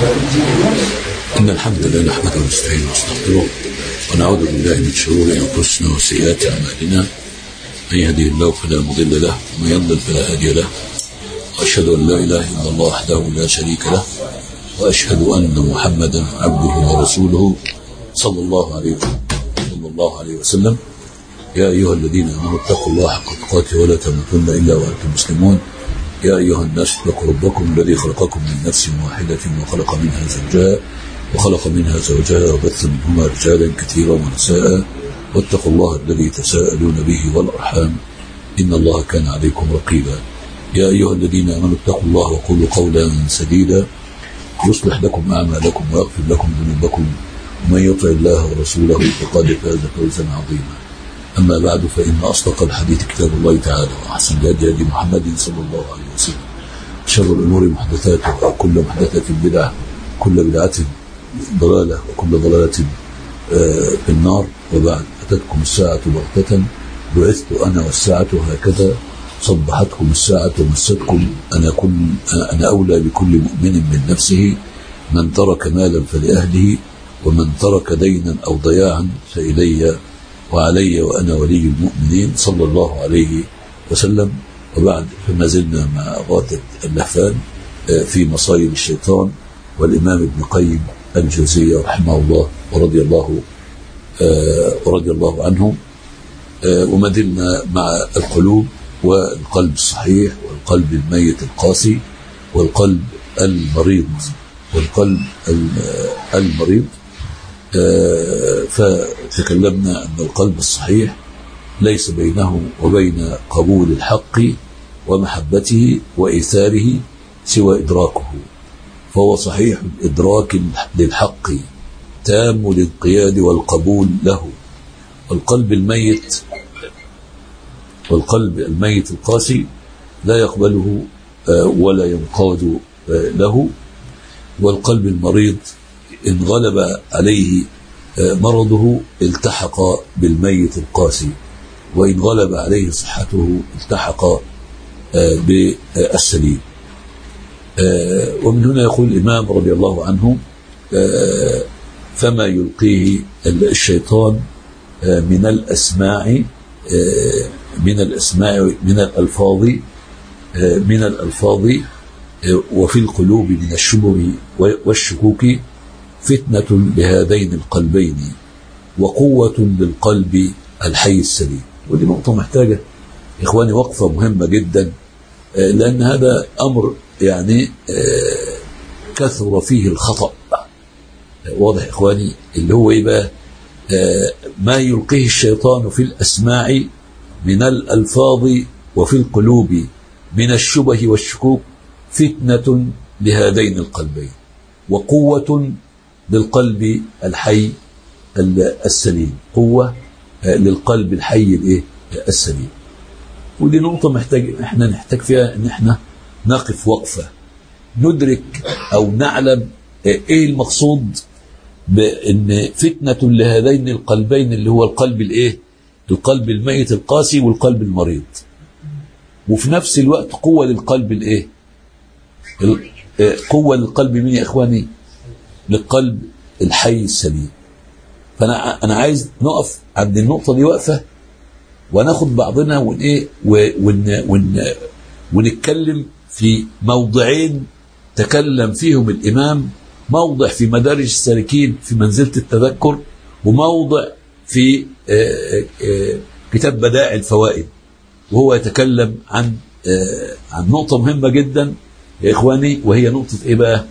إن الحمد لله نحمده ونستعينه ونستغفره ونعوذ بالله من شرور أنفسنا وسيئات أعمالنا من يهده الله فلا مضل له ومن يضلل فلا هادي له وأشهد أن لا إله إلا الله وحده لا شريك له وأشهد أن محمدا عبده ورسوله صلى الله عليه صلى الله عليه وسلم يا أيها الذين آمنوا اتقوا الله حق تقاته ولا تموتن إلا وأنتم مسلمون يا أيها الناس اتقوا ربكم الذي خلقكم من نفس واحدة وخلق منها زوجها وخلق منها زوجها وبث منهما رجالا كثيرا ونساء واتقوا الله الذي تساءلون به والأرحام إن الله كان عليكم رقيبا يا أيها الذين آمنوا اتقوا الله وقولوا قولا سديدا يصلح لكم أعمالكم ويغفر لكم ذنوبكم ومن يطع الله ورسوله فقد فاز فوزا عظيما أما بعد فإن أصدق الحديث كتاب الله تعالى وأحسن الهدي هدي محمد صلى الله عليه وسلم شر الأمور محدثاتها وكل محدثة بدعة كل بدعة ضلالة وكل ضلالة في النار وبعد أتتكم الساعة بغتة بعثت أنا والساعة هكذا صبحتكم الساعة ومستكم أنا, كل أنا أولى بكل مؤمن من نفسه من ترك مالا فلأهله ومن ترك دينا أو ضياعا فإلي وعلي وأنا ولي المؤمنين صلى الله عليه وسلم وبعد فما زلنا مع غاثة اللهفان في مصايب الشيطان والإمام ابن قيم الجوزية رحمه الله ورضي الله ورضي الله عنه وما زلنا مع القلوب والقلب الصحيح والقلب الميت القاسي والقلب المريض والقلب المريض فتكلمنا أن القلب الصحيح ليس بينه وبين قبول الحق ومحبته وإيثاره سوى إدراكه فهو صحيح الإدراك للحق تام الانقياد والقبول له والقلب الميت والقلب الميت القاسي لا يقبله ولا ينقاد له والقلب المريض إن غلب عليه مرضه التحق بالميت القاسي وإن غلب عليه صحته التحق بالسليم ومن هنا يقول الإمام رضي الله عنه فما يلقيه الشيطان من الأسماع من الأسماع من الألفاظ من الألفاظ وفي القلوب من الشبه والشكوك فتنة لهذين القلبين وقوة للقلب الحي السليم ودي نقطة محتاجة إخواني وقفة مهمة جدا لأن هذا أمر يعني كثر فيه الخطأ واضح إخواني اللي هو إيه بقى ما يلقيه الشيطان في الأسماع من الألفاظ وفي القلوب من الشبه والشكوك فتنة لهذين القلبين وقوة للقلب الحي السليم قوة للقلب الحي الايه السليم ودي نقطة محتاج احنا نحتاج فيها ان احنا نقف وقفة ندرك او نعلم ايه المقصود بان فتنة لهذين القلبين اللي هو القلب الايه القلب الميت القاسي والقلب المريض وفي نفس الوقت قوة للقلب الايه قوة للقلب مين يا اخواني للقلب الحي السليم فانا انا عايز نقف عند النقطة دي وقفة وناخد بعضنا ون ايه ون ون ونتكلم في موضعين تكلم فيهم الامام موضع في مدارج السالكين في منزلة التذكر وموضع في آآ آآ كتاب بدائع الفوائد وهو يتكلم عن عن نقطة مهمة جدا يا إخواني وهي نقطة إيه بقى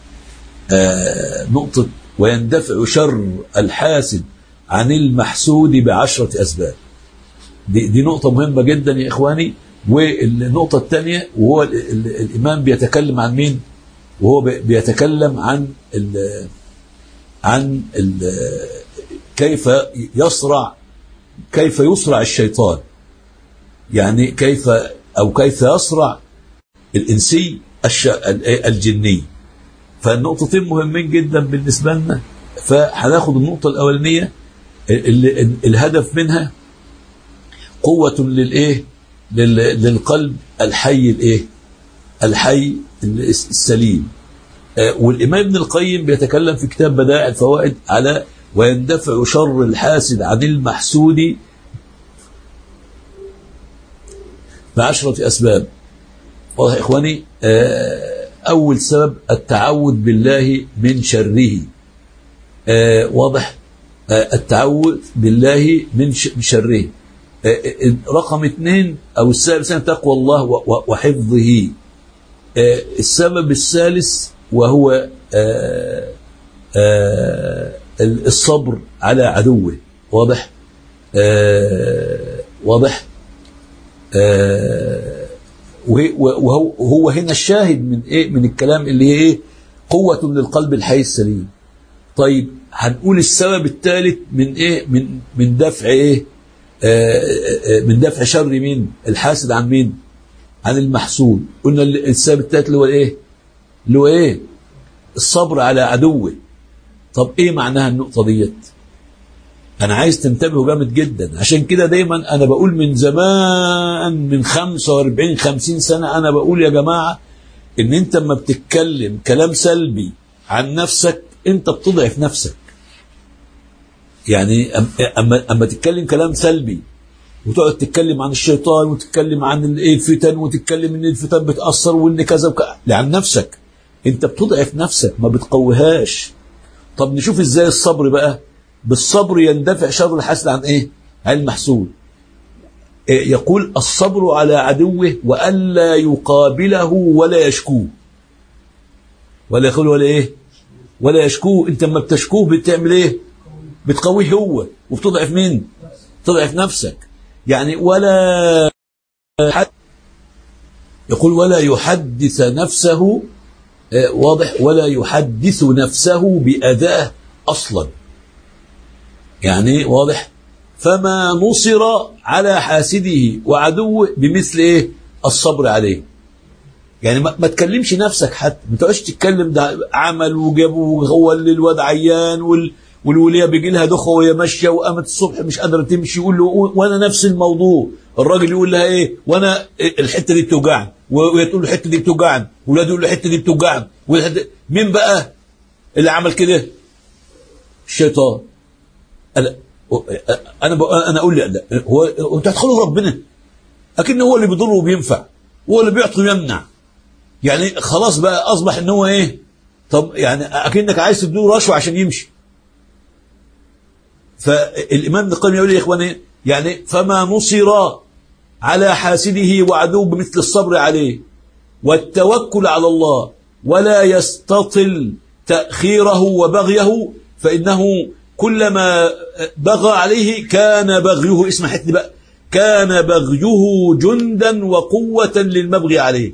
نقطة ويندفع شر الحاسد عن المحسود بعشرة أسباب دي, دي نقطة مهمة جدا يا إخواني والنقطة الثانية وهو الإمام بيتكلم عن مين وهو بيتكلم عن ال عن ال كيف يصرع كيف يصرع الشيطان يعني كيف أو كيف يصرع الإنسي الجني فالنقطتين مهمين جدا بالنسبة لنا فهناخد النقطة الأولانية الهدف منها قوة للإيه للقلب الحي الإيه الحي السليم آه، والإمام ابن القيم بيتكلم في كتاب بدائع الفوائد على ويندفع شر الحاسد عن المحسود بعشرة أسباب واضح يا إخواني آه، أول سبب التعوذ بالله من شره آه، واضح آه، التعوذ بالله من ش- من شره آه، آه، رقم اثنين أو السبب الثاني تقوى الله و- و- وحفظه آه، السبب الثالث وهو آه، آه، الصبر على عدوه واضح آه، واضح آه، وهي- وهو وهو هنا الشاهد من ايه من الكلام اللي هي ايه قوة للقلب الحي السليم طيب هنقول السبب الثالث من ايه من من دفع ايه آه، آه، من دفع شر مين الحاسد عن مين عن المحسود قلنا السبب الثالث اللي هو ايه اللي هو ايه الصبر على عدوه طب ايه معناها النقطة ديت انا عايز تنتبهوا جامد جدا عشان كده دايما انا بقول من زمان من 45 50 سنة انا بقول يا جماعة ان انت لما بتتكلم كلام سلبي عن نفسك انت بتضعف نفسك يعني أم- اما اما تتكلم كلام سلبي وتقعد تتكلم عن الشيطان وتتكلم عن ال- إيه الفتن وتتكلم ان الفتن بتاثر وان كذا وكذا عن نفسك انت بتضعف نفسك ما بتقويهاش طب نشوف ازاي الصبر بقى بالصبر يندفع شر الحسد عن ايه عن المحسود إيه يقول الصبر على عدوه والا يقابله ولا يشكوه ولا يقول ولا ايه ولا يشكوه انت لما بتشكوه بتعمل ايه بتقويه هو وبتضعف مين تضعف نفسك يعني ولا حد يقول ولا يحدث نفسه آه، واضح ولا يحدث نفسه بأذاه أصلا يعني واضح فما نصر على حاسده وعدوه بمثل ايه الصبر عليه يعني ما, ما تكلمش نفسك حتى ما تقعدش تتكلم ده عمل وجابه هو اللي الواد عيان وال والوليه بيجي لها دخه وهي ماشيه وقامت الصبح مش قادره تمشي يقول له وانا نفس الموضوع الراجل يقول لها ايه وانا الحته دي بتوجعني وهي تقول له الحته دي بتوجعني ولاده يقول له الحته دي بتوجعني والحتة- مين بقى اللي عمل كده الشيطان انا انا بق- انا اقول لي لا هو هو انت هتخلوا ربنا اكن هو اللي بيضر وبينفع هو اللي بيعطي ويمنع يعني خلاص بقى اصبح ان هو ايه طب يعني اكنك عايز تديله رشوه عشان يمشي فالامام ابن القيم يقول يا اخواني يعني فما نصر على حاسده وعدوه بمثل الصبر عليه والتوكل على الله ولا يستطل تأخيره وبغيه فإنه كلما بغى عليه كان بغيه اسم حتى بقى كان بغيه جندا وقوة للمبغي عليه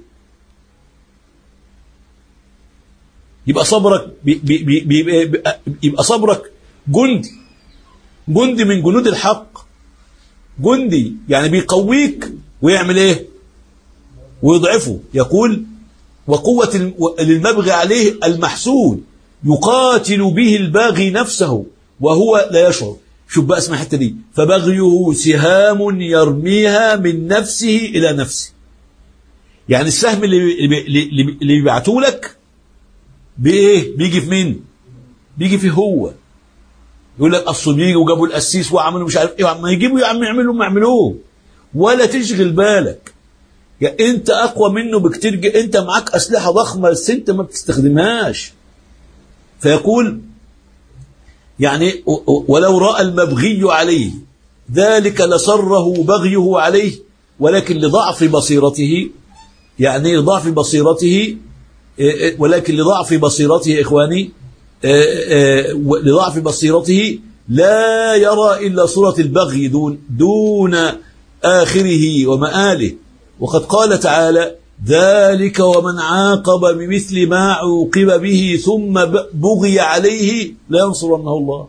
يبقى صبرك بي بي بي بي بي يبقى صبرك جندي جندي من جنود الحق جندي يعني بيقويك ويعمل ايه ويضعفه يقول وقوة الم- للمبغي عليه المحسود يقاتل به الباغي نفسه وهو لا يشعر شوف بقى اسمع الحته دي فبغيه سهام يرميها من نفسه إلى نفسه يعني السهم اللي اللي اللي, اللي بيبعته لك بإيه بيجي في مين بيجي في هو يقول لك اصل بيجوا وجابوا القسيس وعملوا مش عارف ايه ما يجيبوا يا عم يعملوا ما يعملوه ولا تشغل بالك يا انت اقوى منه بكتير ج- انت معاك اسلحه ضخمه بس انت ما بتستخدمهاش فيقول يعني و- و- ولو راى المبغي عليه ذلك لسره بغيه عليه ولكن لضعف بصيرته يعني لضعف بصيرته إيه إيه ولكن لضعف بصيرته يا إخواني إيه إيه لضعف بصيرته لا يرى إلا صورة البغي دون, دون آخره ومآله وقد قال تعالى ذلك ومن عاقب بمثل ما عوقب به ثم ب- بغي عليه لا ينصرنه الله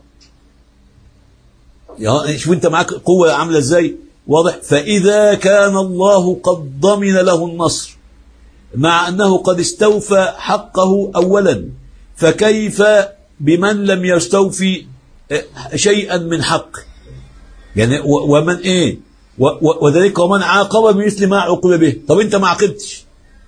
يا شوف انت معاك قوة عاملة ازاي واضح فإذا كان الله قد ضمن له النصر مع أنه قد استوفى حقه أولا فكيف بمن لم يستوفي آه، شيئا من حق يعني و- ومن ايه و- و- وذلك ومن عاقب بمثل ما عوقب به طب انت ما عاقبتش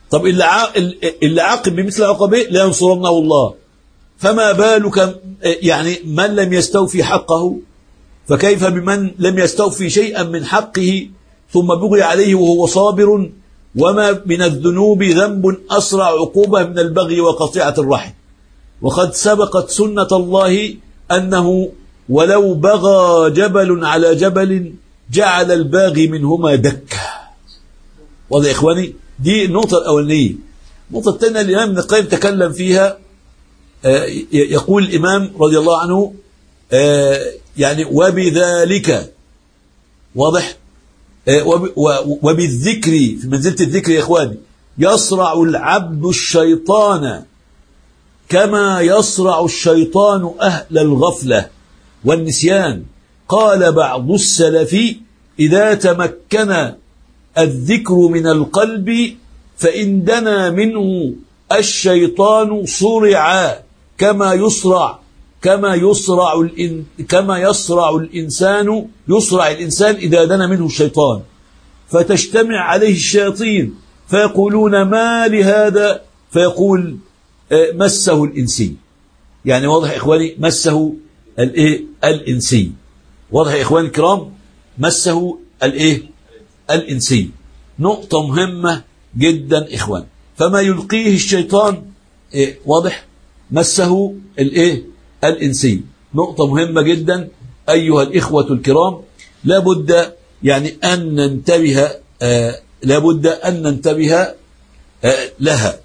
طب اللي عا- اللي عاقب بمثل عقبه لا ينصرنه الله فما بالك يعني من لم يستوفي حقه فكيف بمن لم يستوفي شيئا من حقه ثم بغي عليه وهو صابر وما من الذنوب ذنب أسرع عقوبة من البغي وقطيعة الرحم وقد سبقت سنة الله أنه ولو بغى جبل على جبل جعل الباغي منهما دكة واضح يا إخواني دي النقطة الأولانية النقطة الثانية الإمام ابن القيم تكلم فيها آه، يقول الإمام رضي الله عنه آه، يعني وبذلك واضح آه، وب- و- وبالذكر في منزلة الذكر يا إخواني يصرع العبد الشيطان كما يصرع الشيطان أهل الغفلة والنسيان قال بعض السلف إذا تمكن الذكر من القلب فإن دنا منه الشيطان صرع كما يصرع كما يصرع الإن كما يصرع الإنسان يصرع الإنسان إذا دنا منه الشيطان فتجتمع عليه الشياطين فيقولون ما لهذا فيقول آه، مسه الإنسي يعني واضح يا إخواني مسه الإيه الإنسي واضح يا إخواني الكرام مسه الإيه الإنسي نقطة مهمة جدا إخوان فما يلقيه الشيطان إيه واضح مسه الإيه الإنسي نقطة مهمة جدا أيها الإخوة الكرام لابد يعني أن ننتبه آه لابد أن ننتبه آه لها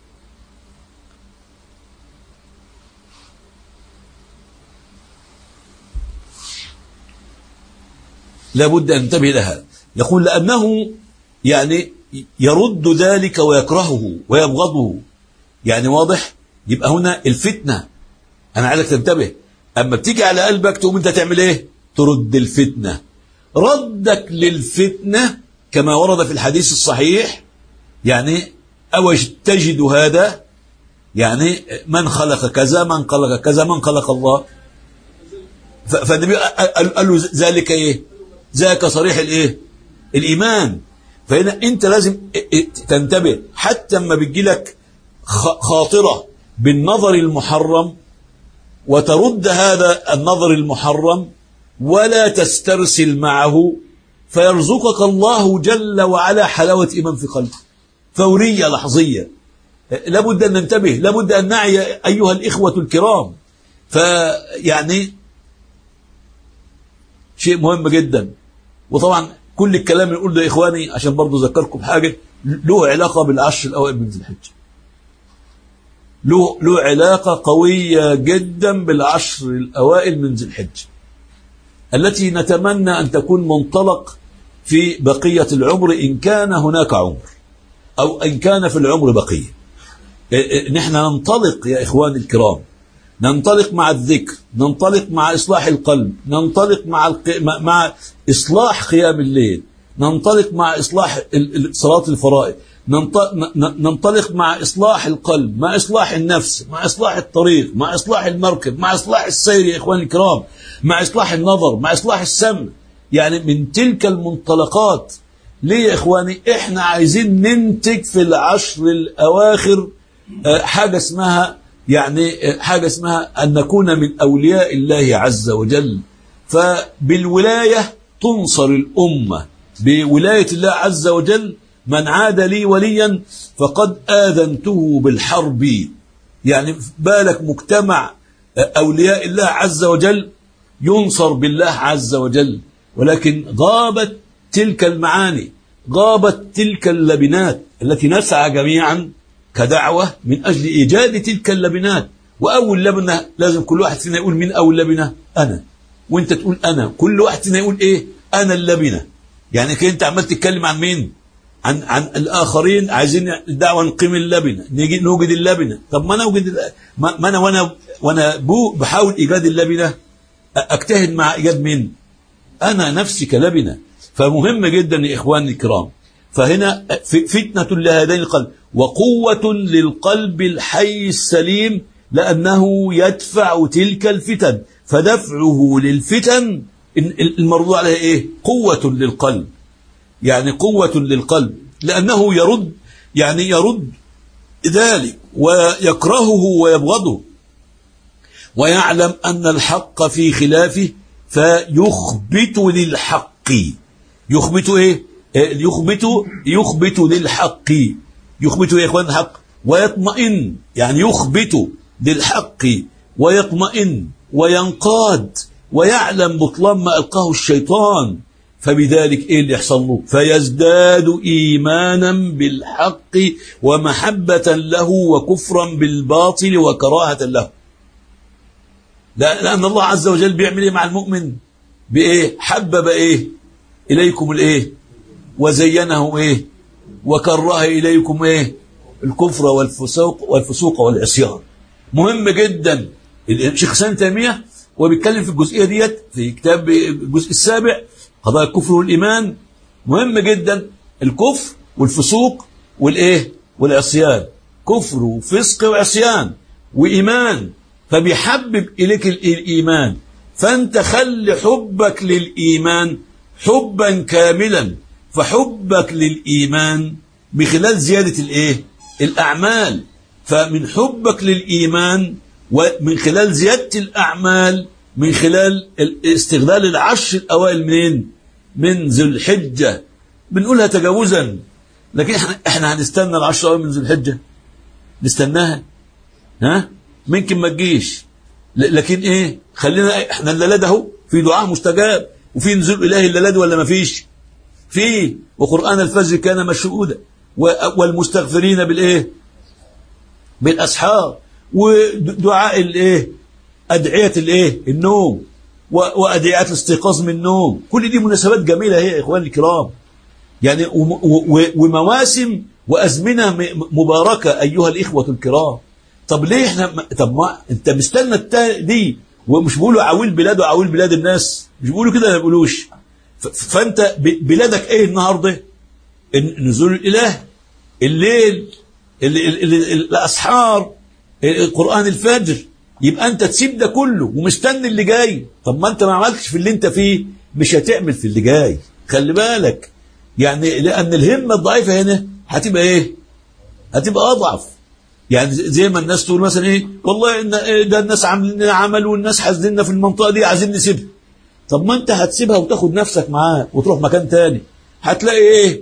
لابد أن ننتبه لها يقول لأنه يعني يرد ذلك ويكرهه ويبغضه يعني واضح يبقى هنا الفتنة أنا عايزك تنتبه أما بتيجي على قلبك تقوم أنت تعمل إيه ترد الفتنة ردك للفتنة كما ورد في الحديث الصحيح يعني أو تجد هذا يعني من خلق كذا من خلق كذا من خلق الله ف- فالنبي قال قال له ذلك ايه ذاك صريح الايه الايمان فهنا انت لازم تنتبه حتى اما بتجي لك خاطره بالنظر المحرم وترد هذا النظر المحرم ولا تسترسل معه فيرزقك الله جل وعلا حلاوة إيمان في قلبك فورية لحظية لابد أن ننتبه لابد أن نعي أيها الإخوة الكرام فيعني شيء مهم جدا وطبعا كل الكلام اللي نقول ده يا إخواني عشان برضو أذكركم بحاجة له علاقة بالعشر الأوائل من ذي الحجة له له علاقة قوية جدا بالعشر الأوائل من ذي الحجة التي نتمنى أن تكون منطلق في بقية العمر إن كان هناك عمر أو إن كان في العمر بقية نحن ننطلق يا إخواني الكرام ننطلق مع الذكر ننطلق مع إصلاح القلب ننطلق مع الق... مع إصلاح قيام الليل ننطلق مع إصلاح صلاة الفرائض ننطلق مع إصلاح القلب مع إصلاح النفس مع إصلاح الطريق مع إصلاح المركب مع إصلاح السير يا إخواني الكرام مع إصلاح النظر مع إصلاح السمع يعني من تلك المنطلقات ليه يا إخواني إحنا عايزين ننتج في العشر الأواخر حاجة اسمها يعني حاجة اسمها أن نكون من أولياء الله عز وجل فبالولاية تنصر الأمة بولاية الله عز وجل من عاد لي وليا فقد آذنته بالحرب يعني بالك مجتمع أولياء الله عز وجل ينصر بالله عز وجل ولكن غابت تلك المعاني غابت تلك اللبنات التي نسعى جميعا كدعوة من أجل إيجاد تلك اللبنات وأول لبنة لازم كل واحد فينا يقول من أول لبنة أنا وانت تقول أنا كل واحد فينا يقول إيه أنا اللبنة يعني كده أنت عمال تتكلم عن مين عن عن الآخرين عايزين الدعوة نقيم اللبنة نيجي نوجد اللبنة طب ما أنا أوجد ما أنا وأنا وأنا بو بحاول إيجاد اللبنة أجتهد مع إيجاد مين أنا نفسي كلبنة فمهم جدا يا إخواني الكرام فهنا فتنة لهذين القلب وقوة للقلب الحي السليم لأنه يدفع تلك الفتن فدفعه للفتن المرضو عليها إيه قوة للقلب يعني قوة للقلب لأنه يرد يعني يرد ذلك ويكرهه ويبغضه ويعلم أن الحق في خلافه فيخبت للحق يخبت إيه يخبت يخبت للحق يخبت يا إخوان الحق ويطمئن يعني يخبت للحق ويطمئن وينقاد ويعلم بطلان ما ألقاه الشيطان فبذلك إيه اللي يحصل له فيزداد إيمانا بالحق ومحبة له وكفرا بالباطل وكراهة له لأن الله عز وجل بيعمل إيه مع المؤمن بإيه حبب إيه إليكم الإيه وزينه إيه وكره إليكم إيه الكفر والفسوق والفسوق والعصيان مهم جدا الشيخ سان تيمية وبيتكلم في الجزئية ديت في كتاب الجزء السابع قضايا الكفر والإيمان مهم جدا الكفر والفسوق والإيه والعصيان كفر وفسق وعصيان وإيمان فبيحبب إليك الإيمان فأنت خلي حبك للإيمان حبا كاملا فحبك للإيمان بخلال زيادة الإيه الأعمال فمن حبك للإيمان ومن خلال زيادة الأعمال من خلال استغلال العشر الأوائل منين من ذو الحجة بنقولها تجاوزا لكن احنا, احنا هنستنى العشر الأوائل من ذو الحجة نستناها ها ممكن ما تجيش لكن ايه خلينا احنا الليله ده اهو في دعاء مستجاب وفي نزول الهي الليله دي ولا ما فيش في وقران الفجر كان مشهودا والمستغفرين بالايه بالاسحار ودعاء الايه ادعيه الايه النوم وادعيه الاستيقاظ من النوم كل دي مناسبات جميله هي يا اخواني الكرام يعني ومواسم وازمنه مباركه ايها الاخوه الكرام طب ليه احنا طب ما انت مستنى التا دي ومش بيقولوا عويل بلاد وعويل بلاد الناس مش بيقولوا كده ما بيقولوش فانت بلادك ايه النهارده نزول الاله الليل ال ال ال الاسحار قران الفجر يبقى انت تسيب ده كله ومستني اللي جاي طب ما انت ما عملتش في اللي انت فيه مش هتعمل في اللي جاي خلي بالك يعني لان الهمه الضعيفه هنا هتبقى ايه هتبقى اضعف يعني زي ما الناس تقول مثلا ايه والله إن ده الناس عاملين عمل والناس حاسديننا في المنطقه دي عايزين نسيبها طب ما انت هتسيبها وتاخد نفسك معاك وتروح مكان تاني هتلاقي ايه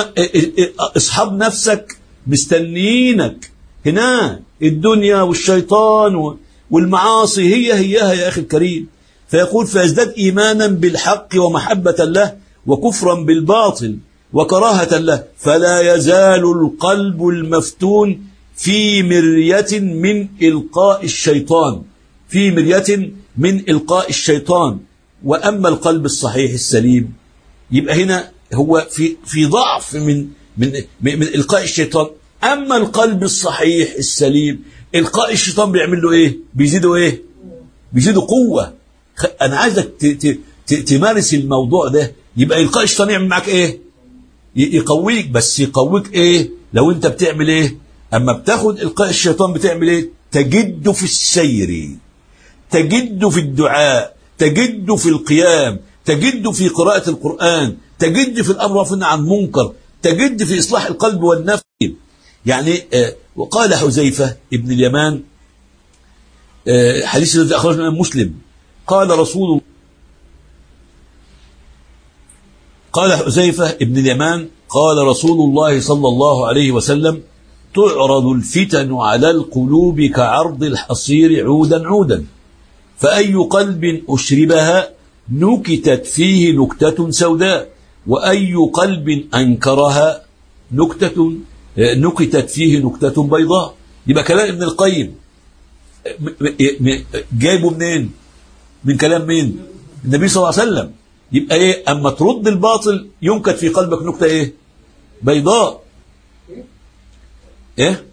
اصحاب نفسك مستنيينك هنا الدنيا والشيطان والمعاصي هي هيها يا اخي الكريم فيقول فيزداد ايمانا بالحق ومحبه له وكفرا بالباطل وكراهه له فلا يزال القلب المفتون في مرية من إلقاء الشيطان في مرية من إلقاء الشيطان وأما القلب الصحيح السليم يبقى هنا هو في في ضعف من من من, من إلقاء الشيطان أما القلب الصحيح السليم إلقاء الشيطان بيعمل له إيه بيزيده إيه بيزيده قوة أنا عايزك تمارس الموضوع ده يبقى إلقاء الشيطان يعمل معاك إيه يقويك بس يقويك إيه لو أنت بتعمل إيه أما بتاخد إلقاء الشيطان بتعمل إيه تجد في السير تجد في الدعاء تجد في القيام تجد في قراءة القرآن تجد في الأمر والنهي عن المنكر تجد في إصلاح القلب والنفس يعني آه وقال حذيفة ابن اليمان آه حديث الذي أخرجنا من مسلم قال رسول قال حذيفة ابن اليمان قال رسول الله صلى الله عليه وسلم تعرض الفتن على القلوب كعرض الحصير عودا عودا فأي قلب أشربها نكتت فيه نكتة سوداء وأي قلب أنكرها نكتة نكتت فيه نكتة بيضاء يبقى كلام ابن القيم جايبه منين من كلام مين النبي صلى الله عليه وسلم يبقى ايه اما ترد الباطل ينكت في قلبك نكتة ايه بيضاء ايه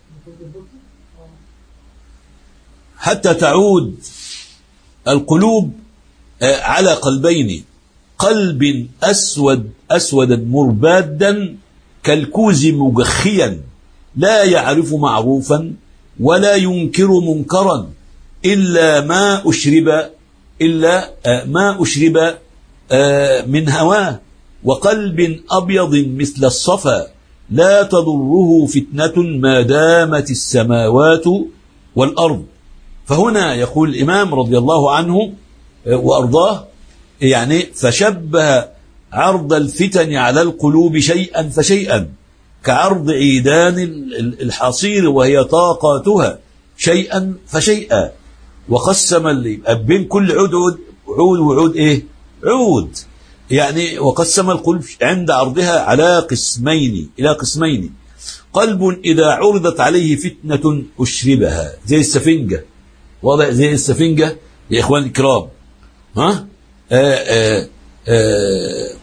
حتى تعود القلوب على قلبين قلب أسود أسودا مربادا كالكوز مجخيا لا يعرف معروفا ولا ينكر منكرا إلا ما أشرب إلا ما أشرب من هواه وقلب أبيض مثل الصفا لا تضره فتنة ما دامت السماوات والأرض فهنا يقول الإمام رضي الله عنه وأرضاه يعني فشبه عرض الفتن على القلوب شيئا فشيئا كعرض عيدان الحصير وهي طاقاتها شيئا فشيئا وقسم اللي بين كل عود عود عود وعود ايه عود يعني وقسم القلب عند عرضها على قسمين إلى قسمين قلب إذا عرضت عليه فتنة أشربها زي السفنجة واضح زي السفنجة يا إخوان الكرام ها آآ آآ آآ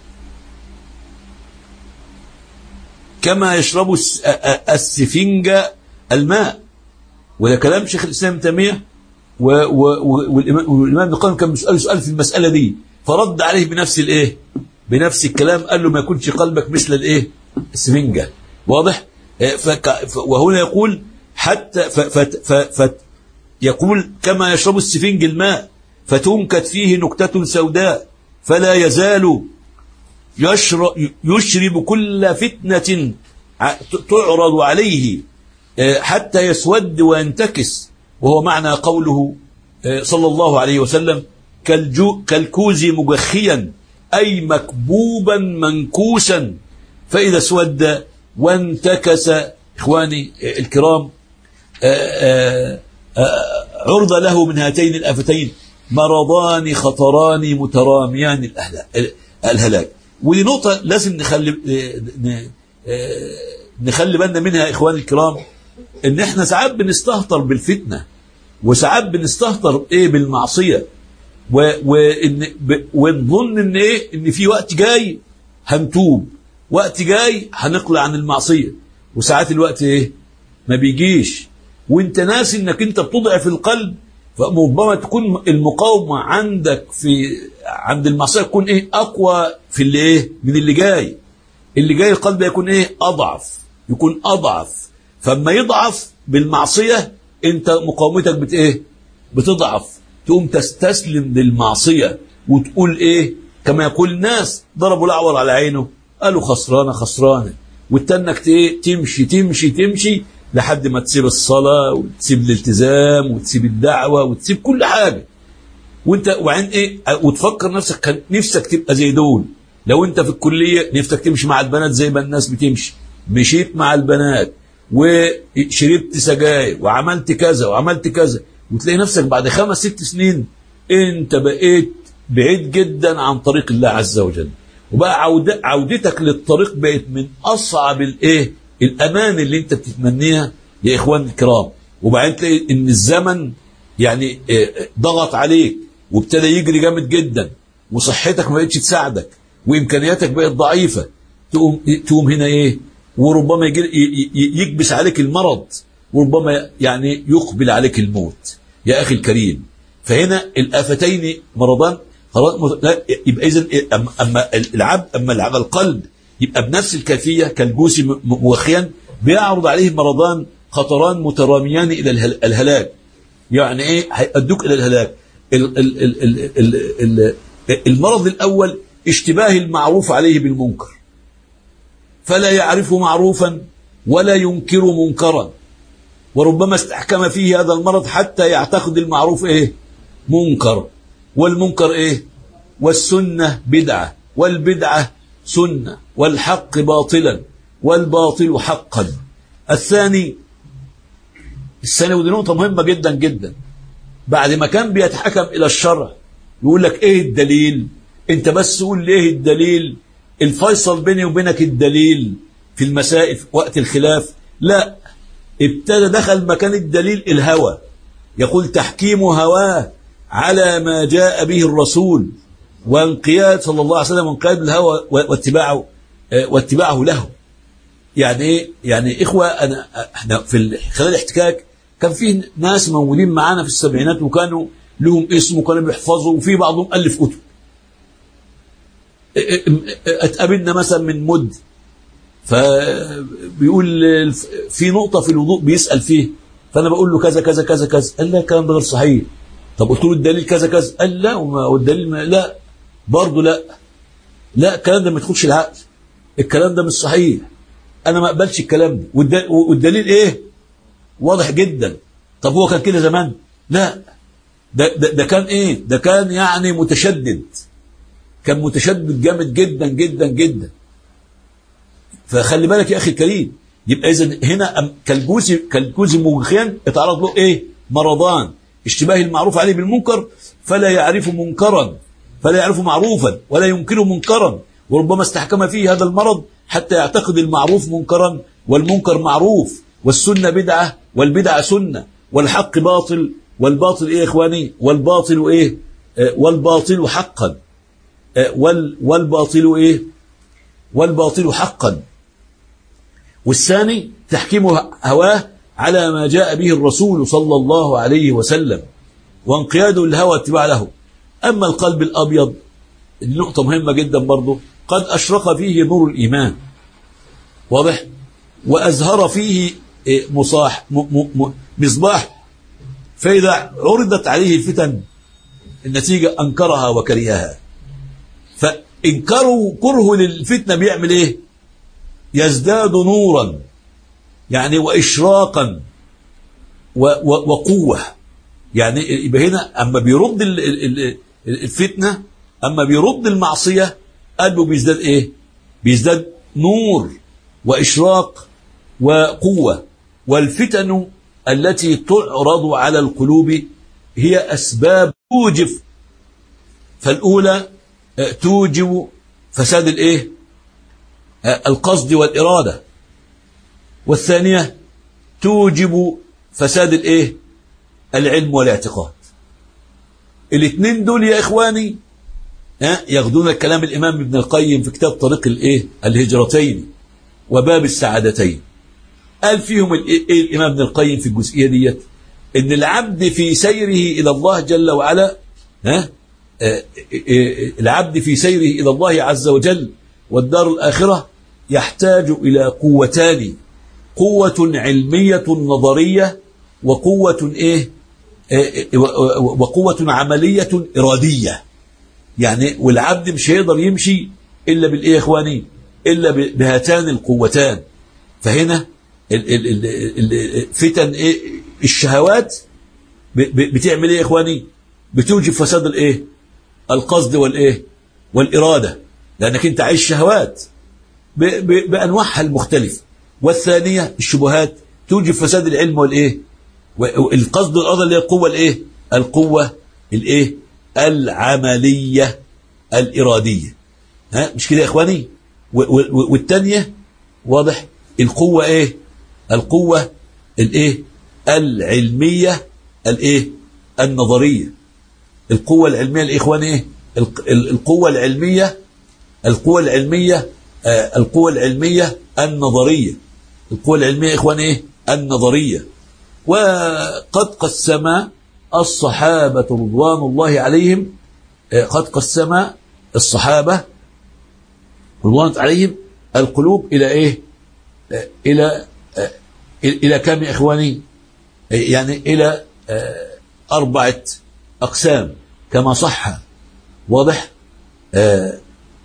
كما يشرب السفنجة الماء وده كلام شيخ الإسلام ابن تيمية والإمام ابن القيم كان بيسأله سؤال في المسألة دي فرد عليه بنفس الايه بنفس الكلام قال له ما يكونش قلبك مثل الايه السفنجة واضح فك وهنا يقول حتى ف ف ف يقول كما يشرب السفنج الماء فتنكت فيه نكتة سوداء فلا يزال يشرب, يشرب كل فتنة تعرض عليه حتى يسود وينتكس وهو معنى قوله صلى الله عليه وسلم كالجو كالكوز مجخيا أي مكبوبا منكوسا فإذا اسود وانتكس إخواني الكرام آآ آآ عرض له من هاتين الآفتين مرضان خطران متراميان الهلاك ودي نقطة لازم نخلي نخلي بالنا منها إخواني الكرام إن إحنا ساعات بنستهتر بالفتنة وساعات بنستهتر إيه بالمعصية وإن ونظن إن إيه إن في وقت جاي هنتوب وقت جاي هنقلع عن المعصية وساعات الوقت إيه ما بيجيش وانت ناسي انك انت بتضعف القلب فربما تكون المقاومة عندك في عند المعصية تكون ايه اقوى في اللي ايه من اللي جاي اللي جاي القلب يكون ايه اضعف يكون اضعف فما يضعف بالمعصية انت مقاومتك بت ايه بتضعف تقوم تستسلم للمعصية وتقول ايه كما يقول الناس ضربوا الاعور على عينه قالوا خسرانة خسرانة والتنك ايه تمشي تمشي تمشي لحد ما تسيب الصلاة وتسيب الالتزام وتسيب الدعوة وتسيب كل حاجة وانت وعين ايه وتفكر نفسك كان نفسك تبقى زي دول لو انت في الكلية نفسك تمشي مع البنات زي ما الناس بتمشي مشيت مع البنات وشربت سجاير وعملت كذا وعملت كذا وتلاقي نفسك بعد خمس ست سنين انت بقيت بعيد جدا عن طريق الله عز وجل وبقى عودة عودتك للطريق بقت من اصعب الايه الامان اللي انت بتتمنيها يا اخوان الكرام وبعدين تلاقي ان الزمن يعني ضغط عليك وابتدى يجري جامد جدا وصحتك ما بقتش تساعدك وامكانياتك بقت ضعيفه تقوم تقوم هنا ايه وربما يكبس عليك المرض وربما يعني يقبل عليك الموت يا اخي الكريم فهنا الافتين مرضان خلاص يبقى اذا اما العبد اما العبد القلب يبقى بنفس الكيفية كالجوس موخيا بيعرض عليه مرضان خطران متراميان إلى الهلاك يعني إيه هيأدوك إلى الهلاك ال ال ال ال ال ال المرض الأول اشتباه المعروف عليه بالمنكر فلا يعرف معروفا ولا ينكر منكرا وربما استحكم فيه هذا المرض حتى يعتقد المعروف إيه منكر والمنكر إيه والسنة بدعة والبدعة سنة والحق باطلا والباطل حقا الثاني الثاني ودي نقطة مهمة جدا جدا بعد ما كان بيتحكم إلى الشرع يقول لك إيه الدليل أنت بس قول لي إيه الدليل الفيصل بيني وبينك الدليل في المسائل في وقت الخلاف لا ابتدى دخل مكان الدليل الهوى يقول تحكيم هواه على ما جاء به الرسول وانقياد صلى الله عليه وسلم وانقياد الهوى واتباعه واتباعه له يعني ايه يعني اخوه انا احنا في خلال الاحتكاك كان في ناس موجودين معانا في السبعينات وكانوا لهم اسم وكانوا بيحفظوا وفي بعضهم الف كتب اتقابلنا مثلا من مد فبيقول في نقطة في الوضوء بيسأل فيه فأنا بقول له كذا كذا كذا كذا قال لا الكلام ده غير صحيح طب قلت له الدليل كذا كذا قال لا والدليل ما لا برضه لا لا الكلام ده ما يدخلش العقل الكلام ده مش صحيح انا ما اقبلش الكلام ده والد- والدليل ايه واضح جدا طب هو كان كده زمان لا ده, ده, ده كان ايه ده كان يعني متشدد كان متشدد جامد جدا جدا جدا فخلي بالك يا اخي الكريم يبقى اذا هنا أم- كالجوز كالجوز مخيا اتعرض له ايه مرضان اشتباه المعروف عليه بالمنكر فلا يعرف منكرا فلا يعرف معروفا ولا ينكر منكرا وربما استحكم فيه هذا المرض حتى يعتقد المعروف منكرا والمنكر معروف والسنة بدعة والبدعة سنة والحق باطل والباطل ايه يا اخواني والباطل ايه آه، والباطل حقا آه، وال والباطل ايه والباطل حقا والثاني تحكيم هواه على ما جاء به الرسول صلى الله عليه وسلم وانقياده الهوى اتباع له أما القلب الأبيض دي نقطة مهمة جدا برضه قد أشرق فيه نور الإيمان واضح وأزهر فيه إيه، مصاح م- م- م- مصباح فإذا عرضت عليه الفتن النتيجة أنكرها وكرهها فإنكاره كره للفتنة بيعمل إيه يزداد نورا يعني وإشراقا و و وقوة يعني يبقى هنا أما بيرد ال- ال- ال- الفتنة أما بيرد المعصية قلبه بيزداد إيه بيزداد نور وإشراق وقوة والفتن التي تعرض على القلوب هي أسباب توجب فالأولى آه، توجب فساد الإيه آه، القصد والإرادة والثانية توجب فساد الإيه العلم والاعتقاد الاثنين دول يا إخواني ها ياخدون كلام الإمام ابن القيم في كتاب طريق الإيه الهجرتين وباب السعادتين قال فيهم الإيه إيه الإمام ابن القيم في الجزئية ديت إن العبد في سيره إلى الله جل وعلا ها آه، آه، آه، العبد في سيره إلى الله عز وجل والدار الآخرة يحتاج إلى قوتان قوة علمية نظرية وقوة إيه آه، آه، وقوة عملية إرادية يعني والعبد مش هيقدر يمشي إلا بالإيه يا إخواني إلا ب- بهاتان القوتان فهنا ال- ال- ال- ال- فتن إيه الشهوات ب- ب- بتعمل إيه يا إخواني بتوجب فساد الإيه القصد والإيه والإرادة لأنك أنت عايش شهوات ب- ب- بأنواعها المختلفة والثانية الشبهات توجب فساد العلم والإيه والقصد والإرادة اللي هي القوة الإيه القوة الإيه العملية الإرادية ها مش كده يا إخواني و- و- والتانية واضح القوة إيه القوة الإيه العلمية الإيه النظرية القوة العلمية الإخوان إيه الق- ال- القوة العلمية القوة العلمية آه، القوة العلمية النظرية القوة العلمية يا إخوان إيه النظرية وقد قسم الصحابة رضوان الله عليهم آه، قد قسم الصحابة رضوان الله عليهم القلوب إلى إيه آه، إلى آه، إلى كم يا إخواني آه، يعني إلى آه، أربعة أقسام كما صح واضح آه،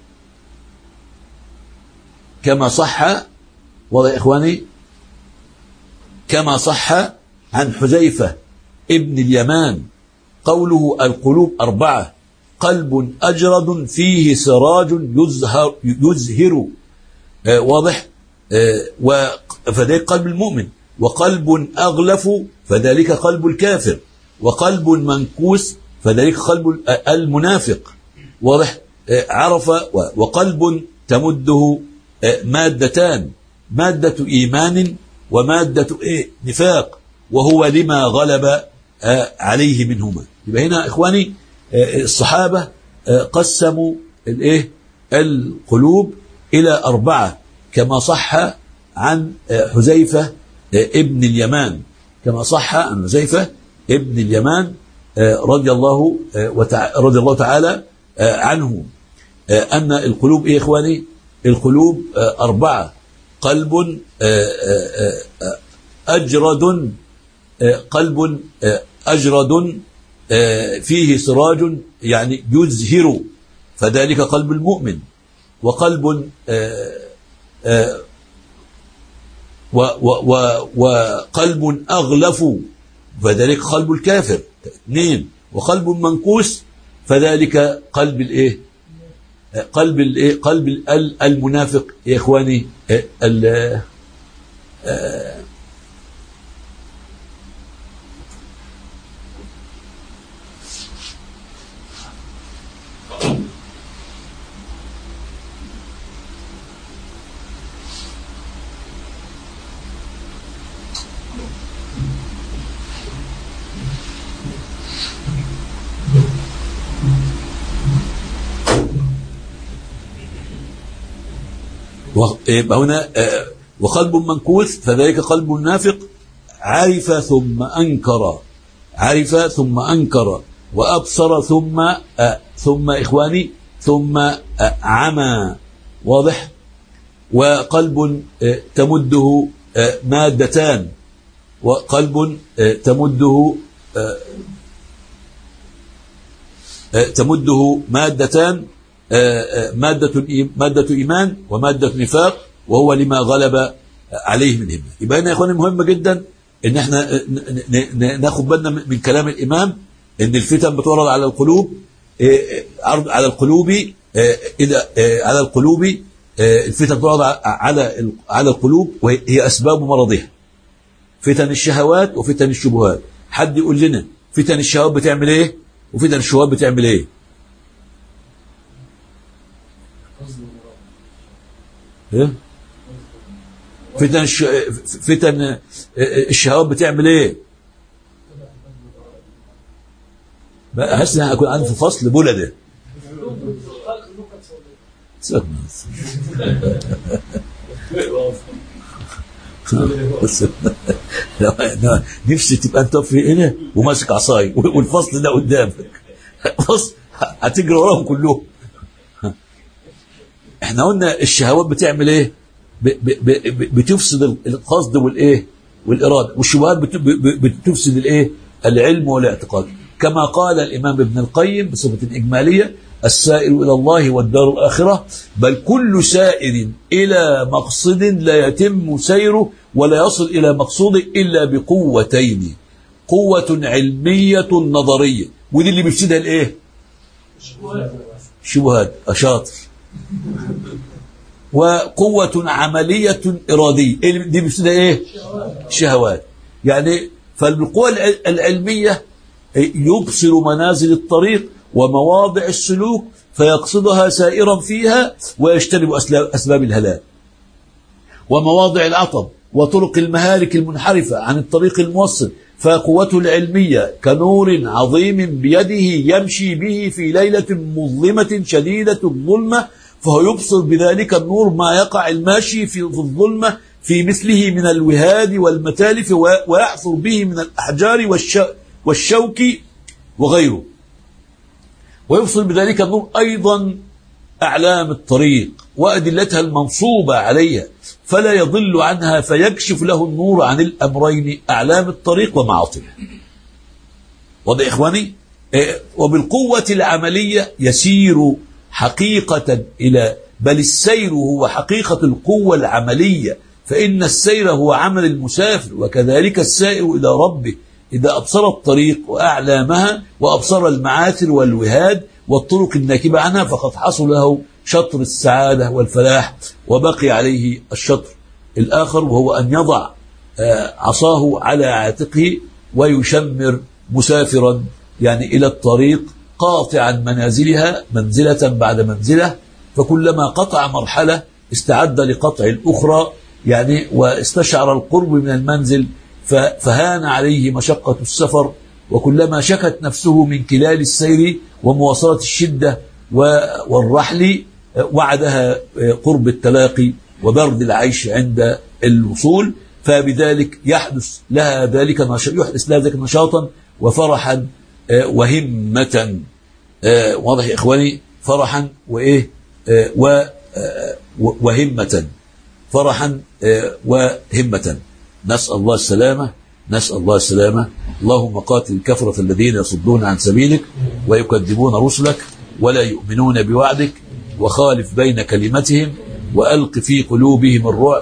كما صح واضح يا إخواني كما صح عن حذيفة ابن اليمان قوله القلوب أربعة قلب أجرد فيه سراج يزهر, يزهر آه، واضح آه، و- فذلك قلب المؤمن وقلب أغلف فذلك قلب الكافر وقلب منكوس فذلك قلب المنافق واضح آه، عرف و- وقلب تمده آه، مادتان مادة إيمان ومادة إيه نفاق وهو لما غلب آه، عليه منهما يبقى هنا إخواني آه، الصحابة آه، قسموا الإيه القلوب إلى أربعة كما صح عن آه، حذيفة آه، ابن اليمان كما صح عن حذيفة ابن اليمان آه، رضي الله آه، وتع... رضي الله تعالى آه، عنه آه، أن القلوب إيه يا إخواني القلوب آه، أربعة قلب آه، آه، آه، أجرد آه، قلب آه، أجرد آه، فيه سراج يعني يزهر فذلك قلب المؤمن وقلب آه، آه، و و و وقلب أغلف فذلك قلب الكافر اثنين وقلب منكوس فذلك قلب الايه قلب الايه قلب المنافق يا اخواني هنا آه، وقلب منكوث فذلك قلب منافق عرف ثم أنكر عرف ثم أنكر وأبصر ثم آه، ثم إخواني ثم آه، عمى واضح وقلب تمده مادتان وقلب تمده تمده مادتان آه، آه، مادة مادة إيمان ومادة نفاق وهو لما غلب عليه من همة يبقى هنا يا إخواني مهم جدا إن احنا ناخد بالنا من كلام الإمام إن الفتن بتعرض على القلوب آه، عرض على القلوب إذا على القلوب الفتن تعرض على على القلوب وهي أسباب مرضها فتن الشهوات وفتن الشبهات حد يقول لنا فتن الشهوات بتعمل ايه وفتن الشهوات بتعمل ايه إيه؟ فتن الش... فتن الشهوات بتعمل ايه بقى حاسس ان اكون عندي في فصل بلده نفسي تبقى انت في هنا وماسك عصاي والفصل ده قدامك بص هتجري وراهم كلهم احنا قلنا الشهوات بتعمل ايه ب ب ب بتفسد القصد والايه والاراده والشبهات بتفسد الايه العلم والاعتقاد كما قال الامام ابن القيم بصفه اجماليه السائر الى الله والدار الاخره بل كل سائر الى مقصد لا يتم سيره ولا يصل الى مقصوده الا بقوتين قوه علميه نظريه ودي اللي بيفسدها الايه شبهات اشاطر وقوة عملية إرادية دي بيفسدها إيه شهوات يعني فالقوة العلمية يبصر منازل الطريق ومواضع السلوك فيقصدها سائرا فيها ويجتنب أسباب الهلاك ومواضع العطب وطرق المهالك المنحرفة عن الطريق الموصل فقوته العلمية كنور عظيم بيده يمشي به في ليلة مظلمة شديدة الظلمة فهو يبصر بذلك النور ما يقع الماشي في الظلمة في مثله من الوهاد والمتالف ويحصر به من الأحجار والشوك وغيره ويبصر بذلك النور أيضا أعلام الطريق وأدلتها المنصوبة عليها فلا يضل عنها فيكشف له النور عن الأمرين أعلام الطريق ومعاطلها وضع إخواني إيه، وبالقوة العملية يسير حقيقة إلى بل السير هو حقيقة القوة العملية فإن السير هو عمل المسافر وكذلك السائر إلى ربه إذا أبصر الطريق وأعلامها وأبصر المعاثر والوهاد والطرق الناكبة عنها فقد حصل له شطر السعادة والفلاح وبقي عليه الشطر الآخر وهو أن يضع آه، عصاه على عاتقه ويشمر مسافرا يعني إلى الطريق قاطعا منازلها منزلة بعد منزلة فكلما قطع مرحلة استعد لقطع الأخرى يعني واستشعر القرب من المنزل فهان عليه مشقة السفر وكلما شكت نفسه من كلال السير ومواصلة الشدة والرحل وعدها قرب التلاقي وبرد العيش عند الوصول فبذلك يحدث لها ذلك يحدث لها ذلك نشاطا وفرحا وهمة آه، واضح يا إخواني فرحا وإيه آه، آه، وهمة فرحا وهمة نسأل الله السلامة نسأل الله السلامة اللهم قاتل الكفرة الذين يصدون عن سبيلك ويكذبون رسلك ولا يؤمنون بوعدك وخالف بين كلمتهم وألق في قلوبهم الرعب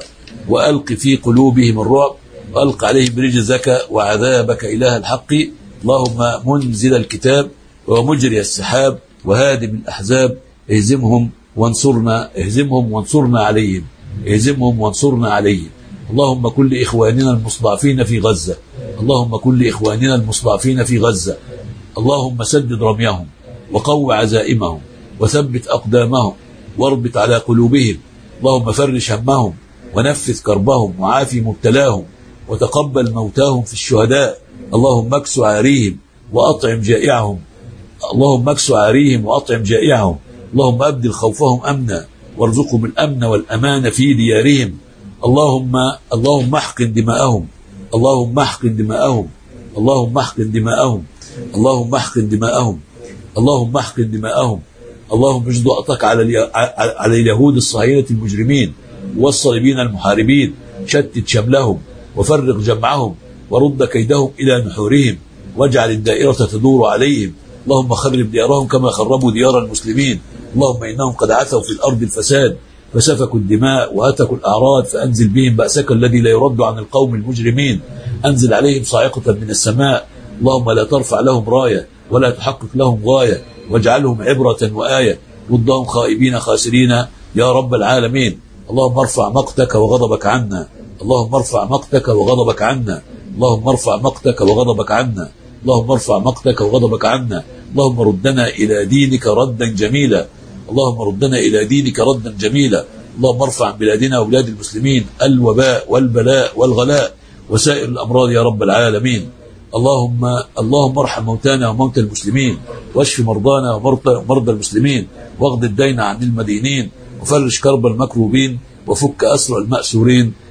وألق في قلوبهم الرعب وألق عليهم رجزك وعذابك إله الحق اللهم منزل الكتاب ومجري السحاب وهادم الأحزاب اهزمهم وانصرنا اهزمهم وانصرنا عليهم اهزمهم وانصرنا عليهم اللهم كل إخواننا المستضعفين في غزة اللهم كل إخواننا المستضعفين في غزة اللهم سدد رميهم وقو عزائمهم وثبت أقدامهم واربط على قلوبهم اللهم فرش همهم ونفذ كربهم وعافي مبتلاهم وتقبل موتاهم في الشهداء اللهم اكس عاريهم وأطعم جائعهم اللهم اكس عاريهم وأطعم جائعهم اللهم أبدل خوفهم أمنا وارزقهم الأمن والأمان في ديارهم اللهم اللهم احقن دماءهم اللهم احقن دماءهم اللهم احقن دماءهم اللهم احقن دماءهم اللهم احقن دماءهم اللهم اجد وقتك على على اليهود الصهاينة المجرمين والصليبين المحاربين شتت شملهم وفرق جمعهم ورد كيدهم إلى نحورهم واجعل الدائرة تدور عليهم اللهم خرب ديارهم كما خربوا ديار المسلمين اللهم إنهم قد عثوا في الأرض الفساد فسفكوا الدماء وهتكوا الأعراض فأنزل بهم بأسك الذي لا يرد عن القوم المجرمين أنزل عليهم صاعقة من السماء اللهم لا ترفع لهم راية ولا تحقق لهم غاية واجعلهم عبرة وآية ردهم خائبين خاسرين يا رب العالمين اللهم ارفع مقتك وغضبك عنا اللهم ارفع مقتك وغضبك عنا اللهم ارفع مقتك وغضبك عنا اللهم ارفع مقتك وغضبك عنا اللهم ردنا إلى دينك ردا جميلا اللهم ردنا إلى دينك ردا جميلا اللهم ارفع عن بلادنا وبلاد المسلمين الوباء والبلاء والغلاء وسائر الأمراض يا رب العالمين اللهم اللهم ارحم موتانا وموتى المسلمين واشف مرضانا ومرضى المسلمين واغض الدين عن المدينين وفرج كرب المكروبين وفك أسر المأسورين